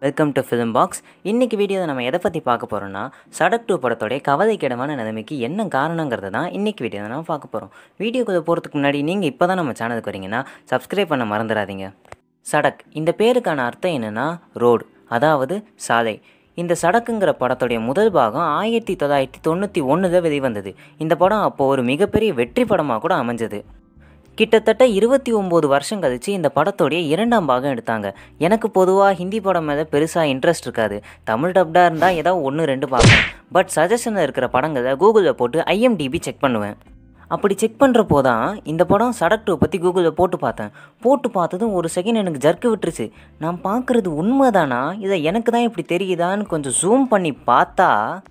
welcome to film box இன்றைக்கி வீடியோவில் நம்ம எதை பற்றி பார்க்க போகிறோம்னா சடக் டூ படத்தோடைய கவலைக்கிடமான நிலைமைக்கு என்ன காரணங்கிறத தான் இன்றைக்கி வீடியோவில் நம்ம பார்க்க போகிறோம் வீடியோக்குள்ளே போகிறதுக்கு முன்னாடி நீங்கள் இப்போ தான் நம்ம சேனலுக்கு வரீங்கன்னா சப்ஸ்கிரைப் பண்ண மறந்துடாதீங்க சடக் இந்த பேருக்கான அர்த்தம் என்னென்னா ரோடு அதாவது சாலை இந்த சடக்குங்கிற படத்துடைய முதல் பாகம் ஆயிரத்தி தொள்ளாயிரத்தி தொண்ணூற்றி ஒன்றில் வெளிவந்தது இந்த படம் அப்போது ஒரு மிகப்பெரிய வெற்றி படமாக கூட அமைஞ்சது கிட்டத்தட்ட இருபத்தி ஒம்பது வருஷம் கழிச்சு இந்த படத்தோடைய இரண்டாம் பாகம் எடுத்தாங்க எனக்கு பொதுவாக ஹிந்தி படம் மேலே பெருசாக இன்ட்ரெஸ்ட் இருக்காது தமிழ் டப்டாக இருந்தால் ஏதாவது ஒன்று ரெண்டு பார்ப்பேன் பட் சஜஷனில் இருக்கிற படங்களை கூகுளில் போட்டு ஐஎம்டிபி செக் பண்ணுவேன் அப்படி செக் பண்ணுறப்போ தான் இந்த படம் சடக் டூ பற்றி கூகுளில் போட்டு பார்த்தேன் போட்டு பார்த்ததும் ஒரு செகண்ட் எனக்கு ஜர்க்கு விட்டுருச்சு நான் பார்க்குறது உண்மைதானா இதை எனக்கு தான் இப்படி தெரியுதான்னு கொஞ்சம் ஜூம் பண்ணி பார்த்தா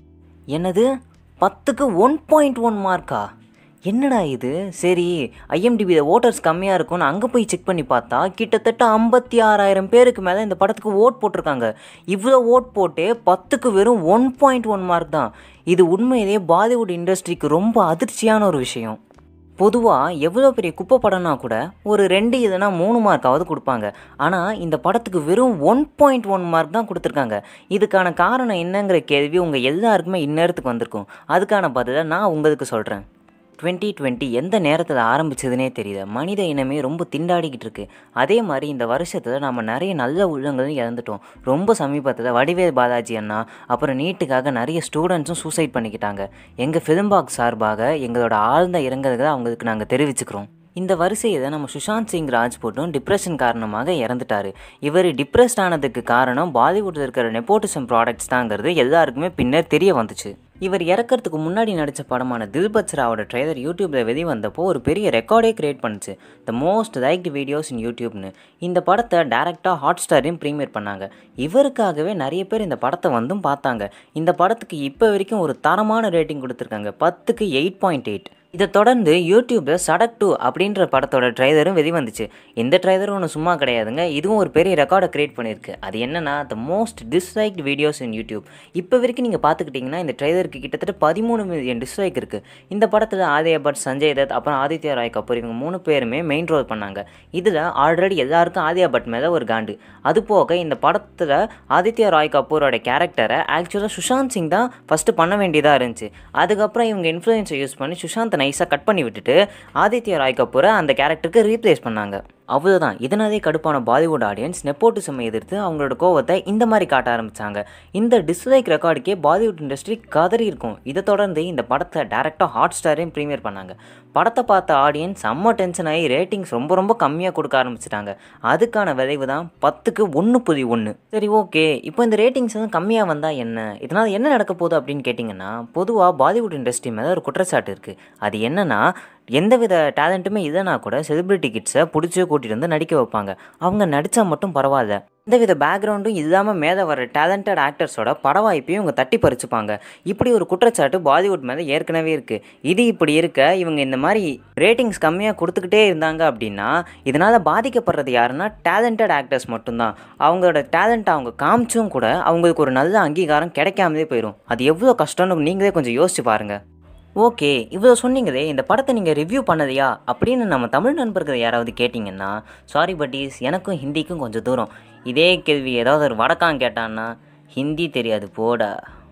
என்னது பத்துக்கு ஒன் பாயிண்ட் ஒன் மார்க்கா என்னடா இது சரி ஐஎம்டிபியில் ஓட்டர்ஸ் கம்மியாக இருக்கும்னு அங்கே போய் செக் பண்ணி பார்த்தா கிட்டத்தட்ட ஐம்பத்தி ஆறாயிரம் பேருக்கு மேலே இந்த படத்துக்கு ஓட் போட்டிருக்காங்க இவ்வளோ ஓட் போட்டே பத்துக்கு வெறும் ஒன் பாயிண்ட் ஒன் மார்க் தான் இது உண்மையிலேயே பாலிவுட் இண்டஸ்ட்ரிக்கு ரொம்ப அதிர்ச்சியான ஒரு விஷயம் பொதுவாக எவ்வளோ பெரிய குப்பை படம்னா கூட ஒரு ரெண்டு இல்லைனா மூணு மார்க்காவது கொடுப்பாங்க ஆனால் இந்த படத்துக்கு வெறும் ஒன் பாயிண்ட் ஒன் மார்க் தான் கொடுத்துருக்காங்க இதுக்கான காரணம் என்னங்கிற கேள்வி உங்கள் எல்லாருக்குமே இந்நேரத்துக்கு வந்திருக்கும் அதுக்கான பதிலை நான் உங்களுக்கு சொல்கிறேன் டுவெண்ட்டி டுவெண்ட்டி எந்த நேரத்தில் ஆரம்பிச்சதுனே தெரியல மனித இனமே ரொம்ப திண்டாடிக்கிட்டு இருக்கு அதே மாதிரி இந்த வருஷத்தில் நம்ம நிறைய நல்ல உள்ளங்களும் இறந்துட்டோம் ரொம்ப சமீபத்தில் வடிவேல் பாலாஜி அண்ணா அப்புறம் நீட்டுக்காக நிறைய ஸ்டூடெண்ட்ஸும் சூசைட் பண்ணிக்கிட்டாங்க எங்கள் ஃபிலிம் பாக்ஸ் சார்பாக எங்களோட ஆழ்ந்த இரங்கல்களை அவங்களுக்கு நாங்கள் தெரிவிச்சுக்கிறோம் இந்த வரிசையில் நம்ம சுஷாந்த் சிங் ராஜ்பூட்டும் டிப்ரெஷன் காரணமாக இறந்துட்டார் இவர் டிப்ரெஸ்ட் ஆனதுக்கு காரணம் பாலிவுட்டில் இருக்கிற நெப்போட்டிசம் ப்ராடக்ட்ஸ் தாங்கிறது எல்லாருக்குமே பின்னர் தெரிய வந்துச்சு இவர் இறக்கிறதுக்கு முன்னாடி நடித்த படமான தில்பத் ராவோட ட்ரெய்லர் யூடியூப்பில் வெளிவந்தப்போ ஒரு பெரிய ரெக்கார்டே கிரியேட் பண்ணுச்சு the most liked videos in யூடியூப்னு இந்த படத்தை டேரெக்டாக ஹாட் ஸ்டாரையும் ப்ரீமியர் பண்ணாங்க இவருக்காகவே நிறைய பேர் இந்த படத்தை வந்தும் பார்த்தாங்க இந்த படத்துக்கு இப்போ வரைக்கும் ஒரு தரமான ரேட்டிங் கொடுத்துருக்காங்க பத்துக்கு எயிட் பாயிண்ட் எயிட் இதை தொடர்ந்து யூடியூப்பில் சடக் டூ அப்படின்ற படத்தோட ட்ரைலரும் வெளிவந்துச்சு இந்த ட்ரைலரும் ஒன்று சும்மா கிடையாதுங்க இதுவும் ஒரு பெரிய ரெக்கார்டை க்ரியேட் பண்ணியிருக்கு அது என்னன்னா the most disliked videos in YouTube இப்போ வரைக்கும் நீங்கள் பார்த்துக்கிட்டிங்கன்னா இந்த ட்ரைலருக்கு கிட்டத்தட்ட பதிமூணு மில்லியன் டிஸ்லைக் இருக்குது இந்த படத்தில் ஆதியா பட் சஞ்சய் தத் அப்புறம் ஆதித்யா ராய் கபூர் இவங்க மூணு பேருமே மெயின் ரோல் பண்ணாங்க இதில் ஆல்ரெடி எல்லாருக்கும் ஆதியா பட் மேலே ஒரு காண்டு அது போக இந்த படத்தில் ஆதித்யா ராய் கபூரோட கேரக்டரை ஆக்சுவலாக சுஷாந்த் சிங் தான் ஃபஸ்ட்டு பண்ண வேண்டியதாக இருந்துச்சு அதுக்கப்புறம் இவங்க இன்ஃப்ளூயன்ஸை யூஸ் பண்ணி சுஷாந்த் நைஸாக கட் பண்ணி விட்டுட்டு ஆதித்யா ராய் கபூரை அந்த கேரக்டருக்கு ரீப்ளேஸ் பண்ணாங்க அவ்வளோதான் இதனாலே கடுப்பான பாலிவுட் ஆடியன்ஸ் நெப்போட்டிசம் எதிர்த்து அவங்களோட கோவத்தை இந்த மாதிரி காட்ட ஆரம்பித்தாங்க இந்த டிஸ்லைக் ரெக்கார்டுக்கே பாலிவுட் இண்டஸ்ட்ரி கதறி இருக்கும் இதை தொடர்ந்து இந்த படத்தை டேரெக்டாக ஹாட் ஸ்டாரையும் ப்ரீமியர் பண்ணாங்க படத்தை பார்த்த ஆடியன்ஸ் செம்ம டென்ஷன் ஆகி ரேட்டிங்ஸ் ரொம்ப ரொம்ப கம்மியாக கொடுக்க ஆரம்பிச்சிட்டாங்க அதுக்கான விளைவு தான் பத்துக்கு ஒன்று புதி ஒன்று சரி ஓகே இப்போ இந்த ரேட்டிங்ஸ் வந்து கம்மியாக வந்தால் என்ன இதனால் என்ன நடக்க போகுது அப்படின்னு கேட்டிங்கன்னா பொதுவாக பாலிவுட் இண்டஸ்ட்ரி மேலே ஒரு குற்றச்சாட்டு இருக்குது அது என்னென்னா எந்தவித டேலண்ட்டுமே இல்லைனா கூட செலிப்ரிட்டி கிட்ஸை பிடிச்சி கூட்டிகிட்டு வந்து நடிக்க வைப்பாங்க அவங்க நடித்தா மட்டும் பரவாயில்ல எந்தவித பேக்ரவுண்டும் இல்லாமல் மேலே வர டேலண்டட் ஆக்டர்ஸோட பட வாய்ப்பையும் இவங்க தட்டி பறிச்சுப்பாங்க இப்படி ஒரு குற்றச்சாட்டு பாலிவுட் மேலே ஏற்கனவே இருக்குது இது இப்படி இருக்க இவங்க இந்த மாதிரி ரேட்டிங்ஸ் கம்மியாக கொடுத்துக்கிட்டே இருந்தாங்க அப்படின்னா இதனால் பாதிக்கப்படுறது யாருன்னா டேலண்டட் ஆக்டர்ஸ் மட்டும்தான் அவங்களோட டேலண்ட்டை அவங்க காமிச்சும் கூட அவங்களுக்கு ஒரு நல்ல அங்கீகாரம் கிடைக்காமலே போயிடும் அது எவ்வளோ கஷ்டம்னு நீங்களே கொஞ்சம் யோசிச்சு பாருங்கள் ஓகே இவ்வளோ சொன்னீங்களே இந்த படத்தை நீங்கள் ரிவ்யூ பண்ணதையா அப்படின்னு நம்ம தமிழ் நண்பர்கள் யாராவது கேட்டிங்கன்னா சாரி பட்டீஸ் எனக்கும் ஹிந்திக்கும் கொஞ்சம் தூரம் இதே கேள்வி ஏதாவது ஒரு வடக்கான் கேட்டான்னா ஹிந்தி தெரியாது போடா